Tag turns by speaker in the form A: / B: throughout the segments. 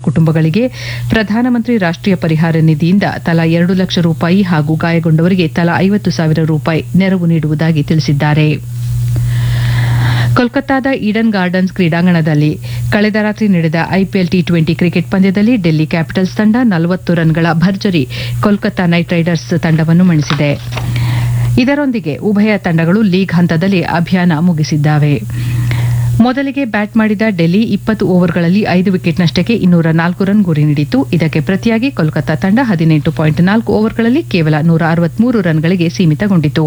A: ಕುಟುಂಬಗಳಿಗೆ ಪ್ರಧಾನಮಂತ್ರಿ ರಾಷ್ಟೀಯ ಪರಿಹಾರ ನಿಧಿಯಿಂದ ತಲಾ ಎರಡು ಲಕ್ಷ ರೂಪಾಯಿ ಹಾಗೂ ಗಾಯಗೊಂಡವರಿಗೆ ತಲಾ ಐವತ್ತು ಸಾವಿರ ರೂಪಾಯಿ ನೆರವು ನೀಡುವುದಾಗಿ ತಿಳಿಸಿದ್ದಾರೆ ಕೋಲ್ಕತ್ತಾದ ಈಡನ್ ಗಾರ್ಡನ್ಸ್ ಕ್ರೀಡಾಂಗಣದಲ್ಲಿ ಕಳೆದ ರಾತ್ರಿ ನಡೆದ ಐಪಿಎಲ್ ಟಿ ಟ್ವೆಂಟಿ ಕ್ರಿಕೆಟ್ ಪಂದ್ಯದಲ್ಲಿ ಡೆಲ್ಲಿ ಕ್ಯಾಪಿಟಲ್ಸ್ ತಂಡ ನಲವತ್ತು ರನ್ಗಳ ಭರ್ಜರಿ ಕೋಲ್ಕತ್ತಾ ನೈಟ್ ರೈಡರ್ಸ್ ತಂಡವನ್ನು ಮಣಿಸಿದೆ ಇದರೊಂದಿಗೆ ಉಭಯ ತಂಡಗಳು ಲೀಗ್ ಹಂತದಲ್ಲಿ ಅಭಿಯಾನ ಮುಗಿಸಿದ್ದಾವೆ ಮೊದಲಿಗೆ ಬ್ಯಾಟ್ ಮಾಡಿದ ಡೆಲ್ಲಿ ಇಪ್ಪತ್ತು ಓವರ್ಗಳಲ್ಲಿ ಐದು ವಿಕೆಟ್ನಷ್ಟಕ್ಕೆ ಇನ್ನೂರ ನಾಲ್ಕು ರನ್ ಗುರಿ ನೀಡಿತು ಇದಕ್ಕೆ ಪ್ರತಿಯಾಗಿ ಕೋಲ್ಕತ್ತಾ ತಂಡ ಹದಿನೆಂಟು ಪಾಯಿಂಟ್ ನಾಲ್ಕು ಓವರ್ಗಳಲ್ಲಿ ಕೇವಲ ನೂರ ಅರವತ್ಮೂರು ರನ್ಗಳಿಗೆ ಸೀಮಿತಗೊಂಡಿತು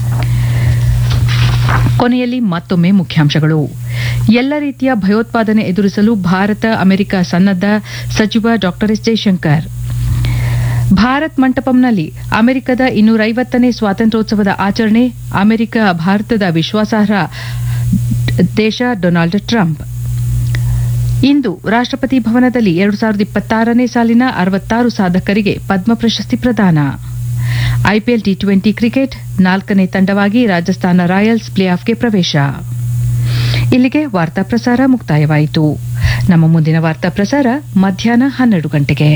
A: ಕೊನೆಯಲ್ಲಿ ಮತ್ತೊಮ್ಮೆ ಮುಖ್ಯಾಂಶಗಳು ಎಲ್ಲ ರೀತಿಯ ಭಯೋತ್ಪಾದನೆ ಎದುರಿಸಲು ಭಾರತ ಅಮೆರಿಕ ಸನ್ನದ್ದ ಸಚಿವ ಡಾ ಎಸ್ ಜೈಶಂಕರ್ ಭಾರತ್ ಮಂಟಪಂನಲ್ಲಿ ಅಮೆರಿಕದ ಇನ್ನೂರೈವತ್ತನೇ ಸ್ವಾತಂತ್ರ್ಯೋತ್ಸವದ ಆಚರಣೆ ಅಮೆರಿಕ ಭಾರತದ ವಿಶ್ವಾಸಾರ್ಹ ದೇಶ ಡೊನಾಲ್ಡ್ ಟ್ರಂಪ್ ಇಂದು ರಾಷ್ಟಪತಿ ಭವನದಲ್ಲಿ ಎರಡು ಸಾವಿರದ ಇಪ್ಪತ್ತಾರನೇ ಸಾಲಿನ ಅರವತ್ತಾರು ಸಾಧಕರಿಗೆ ಪದ್ಮ ಪ್ರಶಸ್ತಿ ಪ್ರದಾನ ಐಪಿಎಲ್ ಟಿ ಟ್ವೆಂಟಿ ಕ್ರಿಕೆಟ್ ನಾಲ್ಕನೇ ತಂಡವಾಗಿ ರಾಜಸ್ಥಾನ ರಾಯಲ್ಸ್ ಪ್ಲೇ ಆಫ್ಗೆ ಪ್ರವೇಶ ಇಲ್ಲಿಗೆ ವಾರ್ತಾ ಪ್ರಸಾರ ಮುಕ್ತಾಯವಾಯಿತು ನಮ್ಮ ಮುಂದಿನ ವಾರ್ತಾ ಪ್ರಸಾರ ಮಧ್ಯಾಹ್ನ ಹನ್ನೆರಡು ಗಂಟೆಗೆ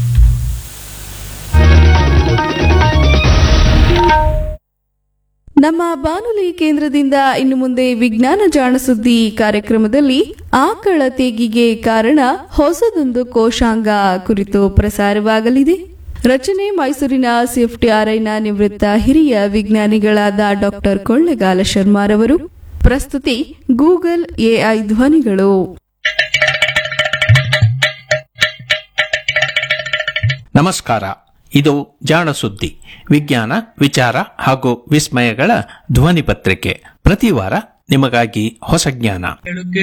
B: ನಮ್ಮ ಬಾನುಲಿ ಕೇಂದ್ರದಿಂದ ಇನ್ನು ಮುಂದೆ ವಿಜ್ಞಾನ ಜಾಣ ಸುದ್ದಿ ಕಾರ್ಯಕ್ರಮದಲ್ಲಿ ಆಕಳ ತೇಗಿಗೆ ಕಾರಣ ಹೊಸದೊಂದು ಕೋಶಾಂಗ ಕುರಿತು ಪ್ರಸಾರವಾಗಲಿದೆ ರಚನೆ ಮೈಸೂರಿನ ಸಿಎಫ್ಟಿಆರ್ಐನ ನಿವೃತ್ತ ಹಿರಿಯ ವಿಜ್ಞಾನಿಗಳಾದ ಡಾಕ್ಟರ್ ಕೊಳ್ಳೆಗಾಲ ಶರ್ಮಾರವರು ಪ್ರಸ್ತುತಿ ಗೂಗಲ್ ಎಐ ಧ್ವನಿಗಳು
C: ನಮಸ್ಕಾರ ಇದು ಜಾಣ ಸುದ್ದಿ ವಿಜ್ಞಾನ ವಿಚಾರ ಹಾಗೂ ವಿಸ್ಮಯಗಳ ಧ್ವನಿ ಪತ್ರಿಕೆ ಪ್ರತಿ ವಾರ ನಿಮಗಾಗಿ ಹೊಸ ಜ್ಞಾನ
D: ಕೇಳುಕ್ಕೆ